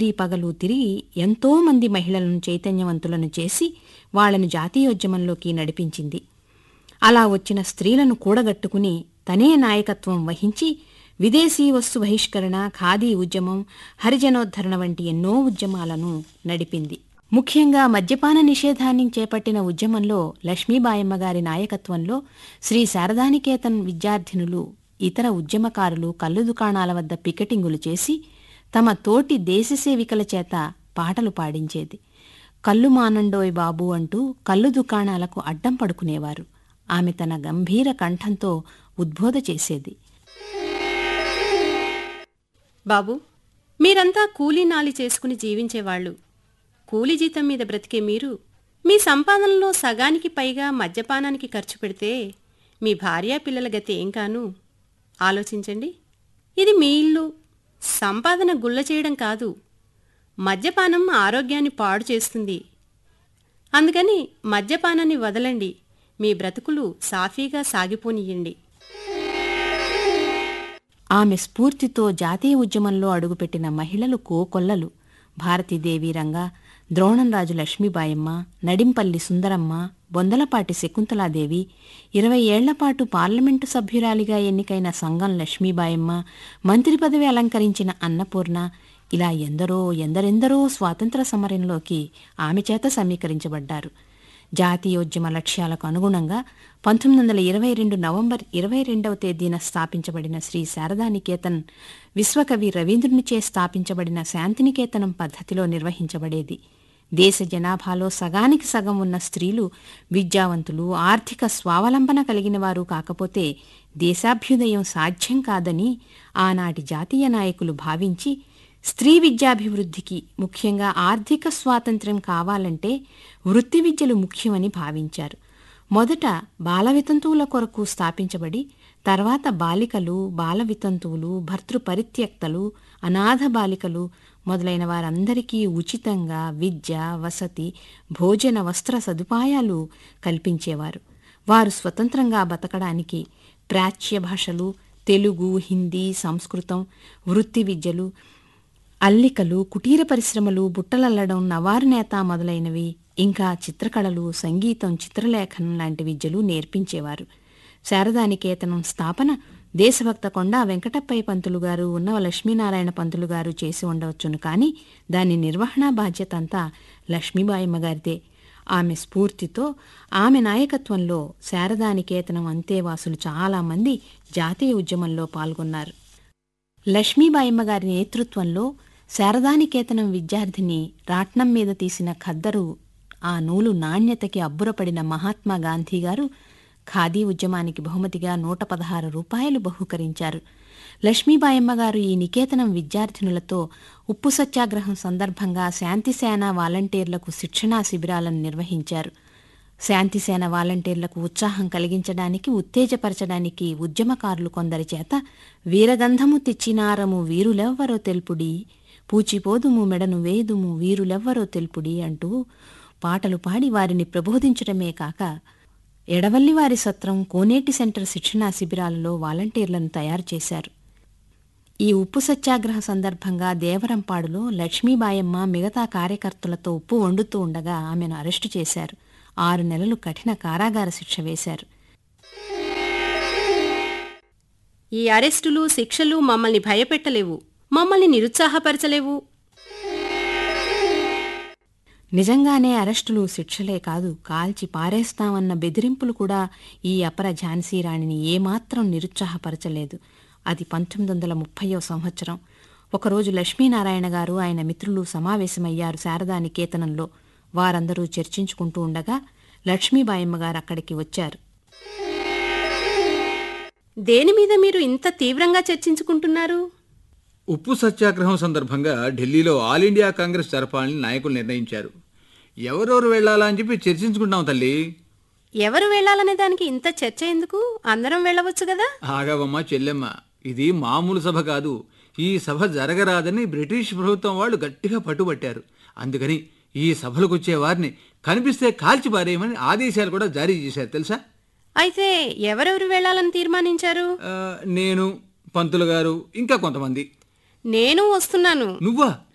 రాత్రి పగలు తిరిగి ఎంతో మంది మహిళలను చైతన్యవంతులను చేసి వాళ్లను జాతీయోద్యమంలోకి నడిపించింది అలా వచ్చిన స్త్రీలను కూడగట్టుకుని తనే నాయకత్వం వహించి విదేశీ వస్తు బహిష్కరణ ఖాదీ ఉద్యమం హరిజనోద్ధరణ వంటి ఎన్నో ఉద్యమాలను నడిపింది ముఖ్యంగా మద్యపాన నిషేధాన్ని చేపట్టిన ఉద్యమంలో లక్ష్మీబాయమ్మ గారి నాయకత్వంలో శ్రీ శారదానికేతన్ విద్యార్థినులు ఇతర ఉద్యమకారులు కళ్ళు దుకాణాల వద్ద పికెటింగులు చేసి తమ తోటి దేశసేవికల చేత పాటలు పాడించేది కళ్ళు మానండోయ్ బాబు అంటూ కళ్ళు దుకాణాలకు అడ్డం పడుకునేవారు ఆమె తన గంభీర కంఠంతో ఉద్బోధ చేసేది బాబు మీరంతా కూలీ నాలి చేసుకుని జీవించేవాళ్ళు కూలీ జీతం మీద బ్రతికే మీరు మీ సంపాదనలో సగానికి పైగా మద్యపానానికి ఖర్చు పెడితే మీ భార్యా పిల్లల గతి ఏం కాను ఆలోచించండి ఇది మీ ఇల్లు సంపాదన గుల్ల చేయడం కాదు మద్యపానం ఆరోగ్యాన్ని పాడు చేస్తుంది అందుకని మద్యపానాన్ని వదలండి మీ బ్రతుకులు సాఫీగా సాగిపోనియండి ఆమె స్ఫూర్తితో జాతీయ ఉద్యమంలో అడుగుపెట్టిన మహిళలు కోకొల్లలు భారతీదేవి రంగ ద్రోణంరాజు లక్ష్మీబాయమ్మ నడింపల్లి సుందరమ్మ బొందలపాటి శకుంతలాదేవి ఇరవై ఏళ్లపాటు పార్లమెంటు సభ్యురాలిగా ఎన్నికైన సంగం లక్ష్మీబాయమ్మ మంత్రి పదవి అలంకరించిన అన్నపూర్ణ ఇలా ఎందరో ఎందరెందరో స్వాతంత్ర సమరంలోకి ఆమె చేత సమీకరించబడ్డారు జాతీయోద్యమ లక్ష్యాలకు అనుగుణంగా పంతొమ్మిది వందల ఇరవై రెండు నవంబర్ ఇరవై రెండవ తేదీన స్థాపించబడిన శ్రీ శారదానికేతన్ విశ్వకవి రవీంద్రునిచే స్థాపించబడిన శాంతినికేతనం పద్ధతిలో నిర్వహించబడేది దేశ జనాభాలో సగానికి సగం ఉన్న స్త్రీలు విద్యావంతులు ఆర్థిక స్వావలంబన కలిగిన వారు కాకపోతే దేశాభ్యుదయం సాధ్యం కాదని ఆనాటి జాతీయ నాయకులు భావించి స్త్రీ విద్యాభివృద్ధికి ముఖ్యంగా ఆర్థిక స్వాతంత్ర్యం కావాలంటే వృత్తి విద్యలు ముఖ్యమని భావించారు మొదట బాల వితంతువుల కొరకు స్థాపించబడి తర్వాత బాలికలు బాల వితంతువులు భర్తృ పరిత్యక్తలు అనాథ బాలికలు మొదలైన వారందరికీ ఉచితంగా విద్య వసతి భోజన వస్త్ర సదుపాయాలు కల్పించేవారు వారు స్వతంత్రంగా బతకడానికి ప్రాచ్య భాషలు తెలుగు హిందీ సంస్కృతం వృత్తి విద్యలు అల్లికలు కుటీర పరిశ్రమలు బుట్టలల్లడం నవారు నేత మొదలైనవి ఇంకా చిత్రకళలు సంగీతం చిత్రలేఖనం లాంటి విద్యలు నేర్పించేవారు శారదానికేతనం స్థాపన దేశభక్త కొండా వెంకటప్పయ్య పంతులు గారు ఉన్నవ లక్ష్మీనారాయణ పంతులు గారు చేసి ఉండవచ్చును కానీ దాని నిర్వహణా బాధ్యత అంతా లక్ష్మీబాయమ్మ గారిదే ఆమె స్ఫూర్తితో ఆమె నాయకత్వంలో శారదానికేతనం అంతేవాసులు చాలామంది జాతీయ ఉద్యమంలో పాల్గొన్నారు లక్ష్మీబాయమ్మ గారి నేతృత్వంలో శారదానికేతనం విద్యార్థిని రాట్నం మీద తీసిన ఖద్దరు ఆ నూలు నాణ్యతకి అబ్బురపడిన మహాత్మా గాంధీ గారు ఖాదీ ఉద్యమానికి బహుమతిగా నూట పదహారు రూపాయలు బహూకరించారు లక్ష్మీబాయమ్మ గారు ఈ నికేతనం విద్యార్థినులతో ఉప్పు సత్యాగ్రహం సందర్భంగా శాంతిసేన వాలంటీర్లకు శిక్షణా శిబిరాలను నిర్వహించారు శాంతిసేన వాలంటీర్లకు ఉత్సాహం కలిగించడానికి ఉత్తేజపరచడానికి ఉద్యమకారులు కొందరి చేత వీరగంధము తెచ్చినారము వీరులెవ్వరో తెలుపుడి పూచిపోదుము మెడను వేదుము వీరులెవ్వరో తెలుపుడి అంటూ పాటలు పాడి వారిని ప్రబోధించటమే కాక ఎడవల్లివారి సత్రం కోనేటి సెంటర్ శిక్షణా శిబిరాలలో వాలంటీర్లను తయారు చేశారు ఈ ఉప్పు సత్యాగ్రహ సందర్భంగా దేవరంపాడులో లక్ష్మీబాయమ్మ మిగతా కార్యకర్తలతో ఉప్పు వండుతూ ఉండగా ఆమెను అరెస్టు చేశారు ఆరు నెలలు కఠిన కారాగార శిక్ష వేశారు ఈ అరెస్టులు శిక్షలు మమ్మల్ని భయపెట్టలేవు మమ్మల్ని నిరుత్సాహపరచలేవు నిజంగానే అరెస్టులు శిక్షలే కాదు కాల్చి పారేస్తామన్న బెదిరింపులు కూడా ఈ అపర ఝాన్సీ రాణిని ఏమాత్రం నిరుత్సాహపరచలేదు అది పంతొమ్మిది వందల ముప్పయో సంవత్సరం ఒకరోజు లక్ష్మీనారాయణ గారు ఆయన మిత్రులు సమావేశమయ్యారు శారదా నికేతనంలో వారందరూ చర్చించుకుంటూ ఉండగా లక్ష్మీబాయమ్మ గారు అక్కడికి వచ్చారు దేని మీద మీరు ఇంత తీవ్రంగా చర్చించుకుంటున్నారు ఉప్పు సత్యాగ్రహం సందర్భంగా ఢిల్లీలో ఆల్ ఇండియా కాంగ్రెస్ జరపాలని నాయకులు నిర్ణయించారు ఎవరెవరు వెళ్ళాలా అని చెప్పి చర్చించుకుంటాం తల్లి ఎవరు వెళ్ళాలనే దానికి ఇంత చర్చ ఎందుకు అందరం వెళ్ళవచ్చు కదా ఆగవమ్మ చెల్లెమ్మ ఇది మామూలు సభ కాదు ఈ సభ జరగరాదని బ్రిటిష్ ప్రభుత్వం వాళ్ళు గట్టిగా పట్టుబట్టారు అందుకని ఈ సభలకు వచ్చే వారిని కనిపిస్తే కాల్చి పారేయమని ఆదేశాలు కూడా జారీ చేశారు తెలుసా అయితే ఎవరెవరు వెళ్ళాలని తీర్మానించారు ఆ, నేను పంతులు గారు ఇంకా కొంతమంది నేను వస్తున్నాను నువ్వా